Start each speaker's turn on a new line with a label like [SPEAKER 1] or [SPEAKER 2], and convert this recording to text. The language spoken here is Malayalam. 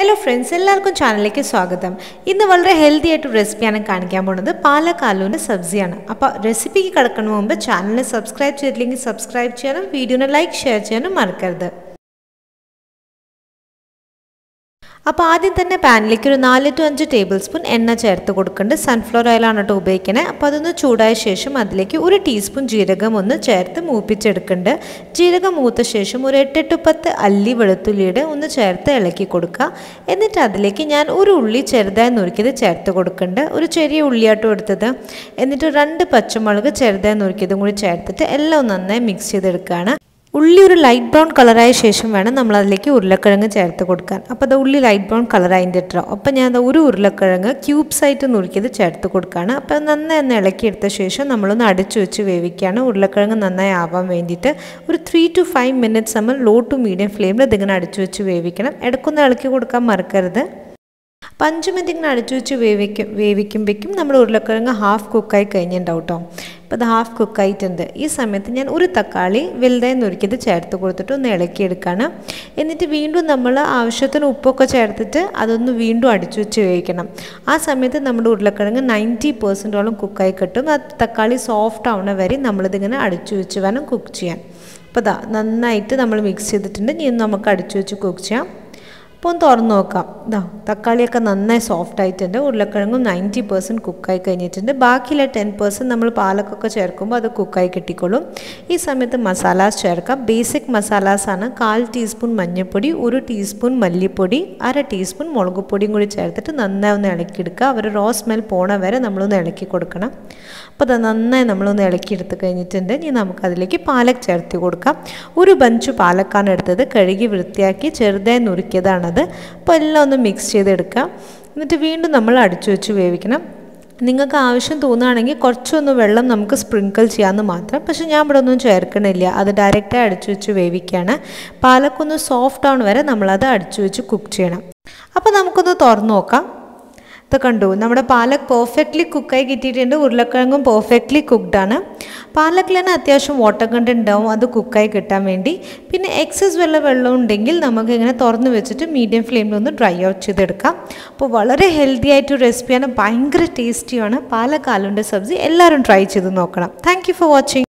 [SPEAKER 1] ഹലോ ഫ്രണ്ട്സ് എല്ലാവർക്കും ചാനലിലേക്ക് സ്വാഗതം ഇന്ന് വളരെ ഹെൽത്തി ആയിട്ട് റെസിപ്പിയാണ് കാണിക്കാൻ പോകുന്നത് പാലക്കാലൂൻ്റെ സബ്സിയാണ് അപ്പോൾ റെസിപ്പിക്ക് കിടക്കുന്ന മുമ്പ് ചാനലിനെ സബ്സ്ക്രൈബ് ചെയ്തില്ലെങ്കിൽ സബ്സ്ക്രൈബ് ചെയ്യാനും വീഡിയോനെ ലൈക്ക് ഷെയർ ചെയ്യാനും മറക്കരുത് അപ്പോൾ ആദ്യം തന്നെ പാനിലേക്ക് ഒരു നാല് ടു അഞ്ച് ടേബിൾ സ്പൂൺ എണ്ണ ചേർത്ത് കൊടുക്കുന്നുണ്ട് സൺഫ്ലവർ ഓയിലാണ് കേട്ടോ ഉപയോഗിക്കുന്നത് അപ്പോൾ അതൊന്ന് ചൂടായ ശേഷം അതിലേക്ക് ഒരു ടീസ്പൂൺ ജീരകം ഒന്ന് ചേർത്ത് മൂപ്പിച്ചെടുക്കുന്നുണ്ട് ജീരകം മൂത്ത ശേഷം ഒരു എട്ടെട്ട് പത്ത് അല്ലി വെളുത്തുള്ളിയുടെ ഒന്ന് ചേർത്ത് ഇളക്കി കൊടുക്കുക എന്നിട്ട് അതിലേക്ക് ഞാൻ ഒരു ഉള്ളി ചെറുതായി നുറുക്കിയത് ചേർത്ത് കൊടുക്കുന്നുണ്ട് ഒരു ചെറിയ ഉള്ളിയാട്ടോ എടുത്തത് എന്നിട്ട് രണ്ട് പച്ചമുളക് ചെറുതായി നുറുക്കിയതും കൂടി ചേർത്തിട്ട് എല്ലാം നന്നായി മിക്സ് ചെയ്തെടുക്കുകയാണ് ഉള്ളി ഒരു ലൈറ്റ് ബ്രൗൺ കളറായ ശേഷം വേണം നമ്മൾ അതിലേക്ക് ഉരുളക്കിഴങ്ങ് ചേർത്ത് കൊടുക്കാൻ അപ്പോൾ അത് ഉള്ളി ലൈറ്റ് ബ്രൗൺ കളറായതിൻ്റെ ഇട്ടോ അപ്പോൾ ഞാൻ അത് ഒരു ഉരുളക്കിഴങ്ങ് ക്യൂബ്സ് ആയിട്ട് നുറുക്കിയത് ചേർത്ത് കൊടുക്കുകയാണ് അപ്പോൾ നന്നായി ഒന്ന് ഇളക്കിയെടുത്ത ശേഷം നമ്മളൊന്ന് അടിച്ചു വെച്ച് വേവിക്കുകയാണ് ഉരുളക്കിഴങ്ങ് നന്നായി ആവാൻ വേണ്ടിയിട്ട് ഒരു ത്രീ ടു ഫൈവ് മിനിറ്റ്സ് നമ്മൾ ലോ ടു മീഡിയം ഫ്ലെയിമിൽ ഇതിങ്ങനെ അടിച്ചു വെച്ച് വേവിക്കണം ഇടയ്ക്കൊന്ന് ഇളക്കി കൊടുക്കാൻ മറക്കരുത് അപ്പം അഞ്ച് മിനിറ്റ് ഇങ്ങനെ അടിച്ചു വെച്ച് വേവിക്കും വേവിക്കുമ്പോഴേക്കും നമ്മൾ ഉരുളക്കിഴങ്ങ് ഹാഫ് കുക്കായി കഴിഞ്ഞിട്ടുണ്ടാവും കേട്ടോ അപ്പോൾ അത് ഹാഫ് കുക്കായിട്ടുണ്ട് ഈ സമയത്ത് ഞാൻ ഒരു തക്കാളി വലുതായി നുറുക്കിയത് ചേർത്ത് കൊടുത്തിട്ട് ഒന്ന് ഇളക്കിയെടുക്കുകയാണ് എന്നിട്ട് വീണ്ടും നമ്മൾ ആവശ്യത്തിന് ഉപ്പൊക്കെ ചേർത്തിട്ട് അതൊന്ന് വീണ്ടും അടിച്ചു വെച്ച് വേവിക്കണം ആ സമയത്ത് നമ്മുടെ ഉരുളക്കിഴങ്ങ് നയൻറ്റി പെർസെൻറ്റോളം കുക്കായി കിട്ടും ആ തക്കാളി സോഫ്റ്റ് ആവണ വരെ നമ്മളിതിങ്ങനെ അടിച്ചു വെച്ച് വേണം കുക്ക് ചെയ്യാൻ അപ്പോൾ ഇതാ നന്നായിട്ട് നമ്മൾ മിക്സ് ചെയ്തിട്ടുണ്ട് ഇനി നമുക്ക് അടിച്ചു വെച്ച് കുക്ക് ചെയ്യാം അപ്പോൾ ഒന്ന് തുറന്ന് നോക്കാം ഇതാ തക്കാളിയൊക്കെ നന്നായി സോഫ്റ്റ് ആയിട്ടുണ്ട് ഉരുളക്കിഴങ്ങും നയൻറ്റി പെർസെൻറ്റ് കുക്കായി കഴിഞ്ഞിട്ടുണ്ട് ബാക്കിയുള്ള ടെൻ പെർസെൻറ്റ് നമ്മൾ പാലക്കൊക്കെ ചേർക്കുമ്പോൾ അത് കുക്കായി കിട്ടിക്കോളും ഈ സമയത്ത് മസാലാസ് ചേർക്കാം ബേസിക് മസാലാസാണ് കാൽ ടീസ്പൂൺ മഞ്ഞൾപ്പൊടി ഒരു ടീസ്പൂൺ മല്ലിപ്പൊടി അര ടീസ്പൂൺ മുളക് പൊടിയും കൂടി ചേർത്തിട്ട് നന്നായി ഒന്ന് ഇളക്കിയെടുക്കുക അവർ റോ സ്മെൽ പോണ വരെ നമ്മളൊന്ന് ഇളക്കി കൊടുക്കണം അപ്പോൾ അത് നന്നായി നമ്മളൊന്ന് ഇളക്കിയെടുത്ത് കഴിഞ്ഞിട്ടുണ്ട് ഇനി നമുക്കതിലേക്ക് പാലക് ചേർത്ത് കൊടുക്കാം ഒരു ബഞ്ച് പാലക്കാണ് എടുത്തത് കഴുകി വൃത്തിയാക്കി ചെറുതായി നുറുക്കിയതാണ് അത് അപ്പോൾ എല്ലാം ഒന്ന് മിക്സ് ചെയ്തെടുക്കാം എന്നിട്ട് വീണ്ടും നമ്മൾ അടിച്ചു വെച്ച് വേവിക്കണം നിങ്ങൾക്ക് ആവശ്യം തോന്നുകയാണെങ്കിൽ കുറച്ചൊന്ന് വെള്ളം നമുക്ക് സ്പ്രിങ്കിൾ ചെയ്യാമെന്ന് മാത്രം പക്ഷേ ഞാൻ ഇവിടെ ഒന്നും ചേർക്കണില്ല അത് ഡയറക്റ്റായി അടിച്ചു വെച്ച് വേവിക്കുകയാണ് പാലക്കൊന്ന് സോഫ്റ്റ് ആവണ വരെ നമ്മളത് അടിച്ചു വെച്ച് കുക്ക് ചെയ്യണം അപ്പോൾ നമുക്കൊന്ന് തുറന്നു നോക്കാം ഇത് കണ്ടു നമ്മുടെ പാലക് പെർഫെക്റ്റ്ലി കുക്കായി കിട്ടിയിട്ടുണ്ട് ഉരുളക്കിഴങ്ങും പെർഫെക്റ്റ്ലി കുക്ക്ഡ് ആണ് പാലക്കിൽ തന്നെ അത്യാവശ്യം വാട്ടർ കണ്ടന്റ് ഉണ്ടാവും അത് കുക്കായി കിട്ടാൻ വേണ്ടി പിന്നെ എക്സസ് വെള്ള വെള്ളം ഉണ്ടെങ്കിൽ നമുക്ക് ഇങ്ങനെ തുറന്ന് വെച്ചിട്ട് മീഡിയം ഫ്ലെയിമിൽ ഒന്ന് ഡ്രൈ ഔട്ട് ചെയ്തെടുക്കാം അപ്പോൾ വളരെ ഹെൽത്തി ആയിട്ട് റെസിപ്പിയാണ് ഭയങ്കര ടേസ്റ്റിയാണ് പാലക്കാലുണ്ട് സബ്ജി എല്ലാവരും ട്രൈ ചെയ്ത് നോക്കണം താങ്ക് ഫോർ വാച്ചിങ്